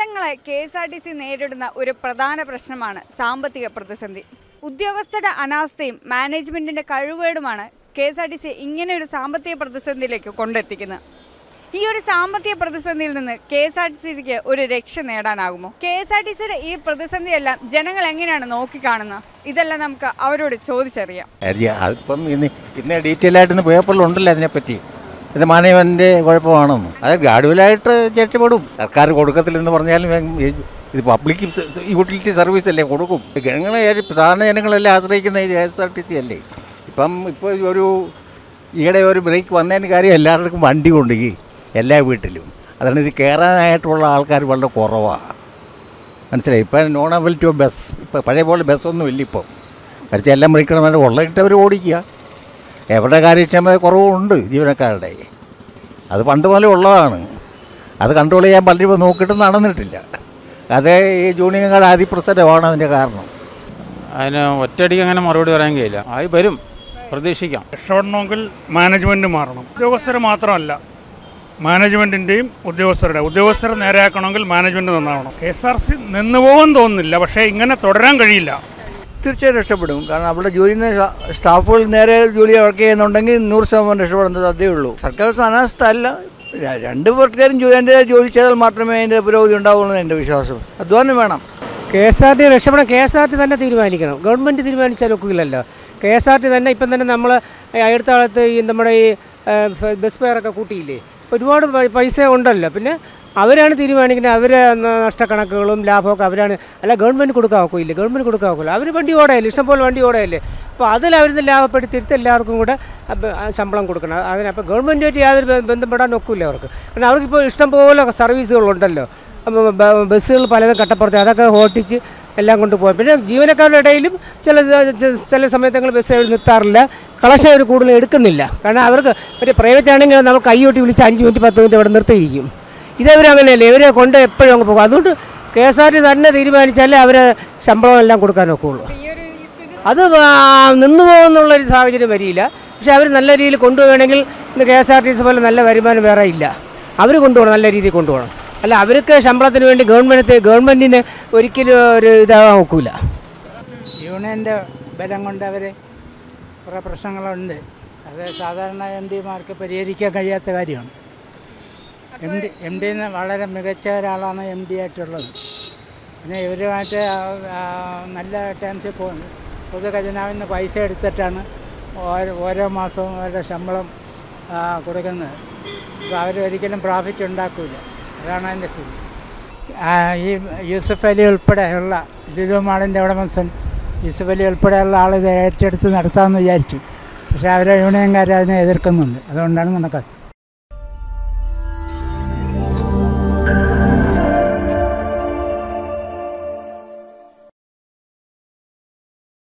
കാലങ്ങളായി K S R T C നേരിടുന്ന ഒരു പ്രധാന പ്രശ്നമാണ് സാമ്പത്തിക പ്രതിസന്ധി ഉദ്യോഗസ്ഥരുടെ അനാസ്ഥയും മാനേജ്മെന്റിന്റെ കഴിവുകേടുമാണ് K S R T C ഇങ്ങനെ ഒരു സാമ്പത്തിക പ്രതിസന്ധിയിലേക്ക് കൊണ്ടെത്തിക്കുന്നത് ഈ ഒരു സാമ്പത്തിക പ്രതിസന്ധിയിൽ നിന്ന് കെ എസ് ആർ ടി സിക്ക് ഒരു രക്ഷ നേടാനാകുമോ കെ എസ് ആർ ടി സിയുടെ ഈ പ്രതിസന്ധിയെല്ലാം ജനങ്ങൾ എങ്ങനെയാണ് നോക്കിക്കാണുന്നത് ഇതെല്ലാം നമുക്ക് അവരോട് ചോദിച്ചറിയാം അറിയാം അതിപ്പം ഇന്ന് ഇന്ന് ഡീറ്റെയിൽ ആയിട്ട് ഇന്ന് പേപ്പറിലുണ്ടല്ലോ അതിനെപ്പറ്റി ഇത് മാനേജ്മെൻറ്റിൻ്റെ കുഴപ്പമാണെന്ന് അത് ഗ്രാഡുവലായിട്ട് രക്ഷപ്പെടും സർക്കാർ കൊടുക്കത്തില്ലെന്ന് പറഞ്ഞാലും ഈ- ഇത് പബ്ലിക് യൂട്ടിലിറ്റി സർവീസ് അല്ലേ കൊടുക്കും ജനങ്ങളെ സാധാരണ ജനങ്ങളെല്ലാം ആശ്രയിക്കുന്ന ഈ K S R T C അല്ലേ ഇപ്പം ഇപ്പോൾ ഒരു ഈയിടെ ഒരു ബ്രേക്ക് വന്നതിന് കാര്യം എല്ലാവർക്കും വണ്ടി കൊണ്ട് ഈ എല്ലാ വീട്ടിലും അതാണ് ഇത് കയറാനായിട്ടുള്ള ആൾക്കാർ വളരെ കുറവാണ് മനസ്സിലായി ഇപ്പം നോൺ അവൈലബിലിറ്റി ഓഫ് ബസ് ഇപ്പോൾ പഴയ പോലെ ബസ്സൊന്നും ഇല്ല ഇപ്പം മറിച്ച് എല്ലാം മറിക്കണമെന്ന് ഉള്ള ഇട്ടവർ ഓടിക്കുക എവിടെ കാര്യക്ഷമത കുറവുണ്ട് ജീവനക്കാരുടെ അത് പണ്ട് പോലെ ഉള്ളതാണ് അത് കൺട്രോൾ ചെയ്യാൻ പലരും ഇപ്പോൾ നോക്കിയിട്ട് നടന്നിട്ടില്ല അത് ഈ ജൂനിയർ അതിപ്രസരമാണ് അതിൻ്റെ കാരണം അതിന് ഒറ്റയടിക്ക് അങ്ങനെ മറുപടി പറയാൻ കഴിയില്ല ആയി വരും പ്രതീക്ഷിക്കാം രക്ഷപ്പെടണമെങ്കിൽ മാനേജ്മെൻറ്റ് മാറണം ഉദ്യോഗസ്ഥർ മാത്രമല്ല മാനേജ്മെൻറ്റിൻ്റെയും ഉദ്യോഗസ്ഥരുടെ ഉദ്യോഗസ്ഥരെ നേരെയാക്കണമെങ്കിൽ മാനേജ്മെൻറ്റ് നന്നാവണം കെ എസ് ആർ സി നിന്ന് പോകുമെന്ന് തോന്നുന്നില്ല പക്ഷേ ഇങ്ങനെ തുടരാൻ കഴിയില്ല തീർച്ചയായും രക്ഷപ്പെടും കാരണം അവിടെ ജോലി ചെയ്യുന്ന സ്റ്റാ- സ്റ്റാഫുകൾ നേരെ ജോലി വർക്ക് ചെയ്യുന്നുണ്ടെങ്കിൽ നൂറ് ശതമാനം രക്ഷപ്പെടുന്ന സാധ്യതയുള്ളൂ സർക്കാർ അനാസ്ഥ അല്ല ര- രണ്ട് പേർക്കാരും ജോലി എൻ്റെ ജോലി ചെയ്താൽ മാത്രമേ അതിൻ്റെ പുരോഗതി ഉണ്ടാവുള്ളൂ എൻ്റെ വിശ്വാസം അധ്വാനം വേണം കെ എസ് ആർ ടി രക്ഷപ്പെടാൻ കെ എസ് ആർ ടി തന്നെ തീരുമാനിക്കണം ഗവൺമെൻറ് തീരുമാനിച്ചാൽ ഒക്കില്ലല്ലോ കെ എസ് ആർ ടി തന്നെ ഇപ്പം തന്നെ നമ്മൾ അടുത്ത കാലത്ത് ഈ നമ്മുടെ ഈ ആ, ഫ- ബസ് ഫെയറൊക്കെ കൂട്ടിയില്ലേ ഇപ്പം ഒരുപാട് പൈ- പൈസ ഉണ്ടല്ലോ പിന്നെ അവരാണ് തീരുമാനിക്കുന്നത് അവർ നഷ്ടക്കണക്കുകളും ലാഭമൊക്കെ അവരാണ് അല്ല ഗവൺമെൻറ് കൊടുക്കാൻ ഒക്കില്ല ഗവൺമെൻറ് കൊടുക്കാൻ ഒക്കില്ല അവർ വണ്ടി ഓടയല്ലേ ഇഷ്ടംപോലെ വണ്ടി ഓടയല്ലേ അപ്പോൾ അതിൽ അവർ ലാഭപ്പെടുത്തിയിട്ട് എല്ലാവർക്കും കൂടെ അപ്പ- ആ ശമ്പളം കൊടുക്കണം അതിനപ്പോൾ ഗവൺമെൻറ്റുമായിട്ട് യാതൊരു ബ- ബന്ധപ്പെടാൻ ഒക്കില്ല അവർക്ക് കാരണം അവർക്കിപ്പോൾ ഇഷ്ടംപോലെ സർവീസുകളുണ്ടല്ലോ അപ്പോൾ ബ- ബസ്സുകൾ പലതും കട്ടപ്പുറത്ത് അതൊക്കെ ഓട്ടിച്ച് എല്ലാം കൊണ്ടുപോകും പിന്നെ ജീവനക്കാരുടെ ഇടയിലും ചില ച- ചില സമയത്തങ്ങൾ ബസ് അവർ നിർത്താറില്ല കളക്ഷൻ അവർ കൂടുതൽ എടുക്കുന്നില്ല കാരണം അവർക്ക് ഒരു പ്രൈവറ്റ് ആണെങ്കിൽ നമ്മൾ കൈയോട്ടി വിളിച്ച് അഞ്ച് മിനിറ്റ് പത്ത് മിനിറ്റ് അവിടെ നിർത്തിയിരിക്കും ഇതവർ അങ്ങനെയല്ലേ ഇവരെ കൊണ്ട് എപ്പോഴും അങ്ങ് പോകും അതുകൊണ്ട് കെ എസ് ആർ ടി തന്നെ തീരുമാനിച്ചാലേ അവർ ശമ്പളം എല്ലാം കൊടുക്കാൻ ഒക്കുള്ളൂ ഈ ഒരു ഈ സ്ഥിതി അത് ആ, നിന്നു പോകുന്നുള്ളൊരു സാഹചര്യം വരില്ല പക്ഷേ അവർ നല്ല രീതിയിൽ കൊണ്ടുപോകണമെങ്കിൽ ഇന്ന് K S R T C പോലെ നല്ല വരുമാനം വേറെ ഇല്ല അവർ കൊണ്ടുപോകണം നല്ല രീതിയിൽ കൊണ്ടുപോകണം അല്ല അവർക്ക് ശമ്പളത്തിന് വേണ്ടി ഗവൺമെൻറ് ഗവൺമെൻറ്റിന് ഒരിക്കലും ഒരു ഇതാകാൻ ഒക്കില്ല യൂണിയൻ്റെ ബലം കൊണ്ട് അവർ കുറേ പ്രശ്നങ്ങളുണ്ട് അത് സാധാരണ എം ഡിമാർക്ക് പരിഹരിക്കാൻ കഴിയാത്ത കാര്യമാണ് എം ഡി എം ഡി വളരെ മികച്ച ഒരാളാണ് എം ഡി ആയിട്ടുള്ളത് പിന്നെ ഇവരുമായിട്ട് ആ- ആ നല്ല ടേംസിൽ പോകുന്നു പൊതുഖജനാവിൽ നിന്ന് പൈസ എടുത്തിട്ടാണ് ഓരോ ഓരോ മാസവും അവരുടെ ശമ്പളം ആ, കൊടുക്കുന്നത് അപ്പോൾ അവർ ഒരിക്കലും പ്രോഫിറ്റ് ഉണ്ടാക്കില്ല അതാണ് അതിൻ്റെ സ്ഥിതി ആ, ഈ യൂസഫ് അലി ഉൾപ്പെടെയുള്ള ലുലു മാളിൻ്റെ ഉടമസ്ഥൻ യൂസഫ് അലി ഉൾപ്പെടെയുള്ള ആൾ ഇത് ഏറ്റെടുത്ത് നടത്താമെന്ന് വിചാരിച്ചു പക്ഷേ അവരെ യൂണിയൻകാർ അതിനെ എതിർക്കുന്നുണ്ട് അതുകൊണ്ടാണ് നടക്കാത്തത്